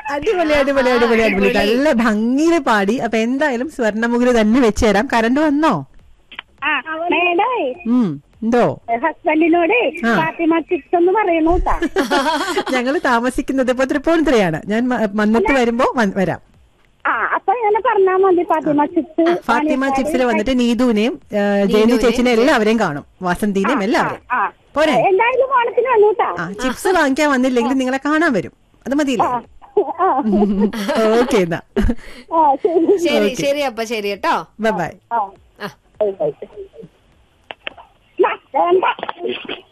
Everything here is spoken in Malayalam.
അടിപൊളി അടിപൊളി അടിപൊളി അടിപൊളി നല്ല ഭംഗിയിൽ പാടി അപ്പൊ എന്തായാലും സ്വർണ്ണമുഖില് തന്നെ വെച്ച് തരാം കറണ്ട് വന്നോ ആ മേഡേ ഉം എന്തോ ഹസ്ബൻഡിനോട് ആ. ഫാത്തിമ ചിപ്സ് എന്ന് പറയണു കേട്ടാ ഞങ്ങള് താമസിക്കുന്നത് ഇപ്പൊ തൃപ്പൂണിത്തുറയാണ് ഞാൻ മ- മന്നത്ത് വരുമ്പോ വ- വരാം ആ അപ്പൊ ഇങ്ങനെ പറഞ്ഞാ മതി ഫാത്തിമ ചിപ്സ് ഫാത്തിമ ചിപ്സിൽ വന്നിട്ട് നീതുവിനെയും ഏ, ജയന്തി ചേച്ചിനെ എല്ലാവരെയും കാണും വസന്തിനെയും എല്ലാവരെയും ആ പോരെ എന്തായാലും ഓണത്തിന് വന്നു കേട്ടാ ആ ചിപ്സ് വാങ്ങിക്കാൻ വന്നില്ലെങ്കിൽ നിങ്ങളെ കാണാൻ വരും അത് മതിയില്ലേ ആ ഓക്കെ എന്നാ ആ ശരി ശരി ശരി അപ്പൊ ശരി കേട്ടോ ബൈ ബൈ ആ ആ ബൈ, ബൈ. നാ, വേണ്ട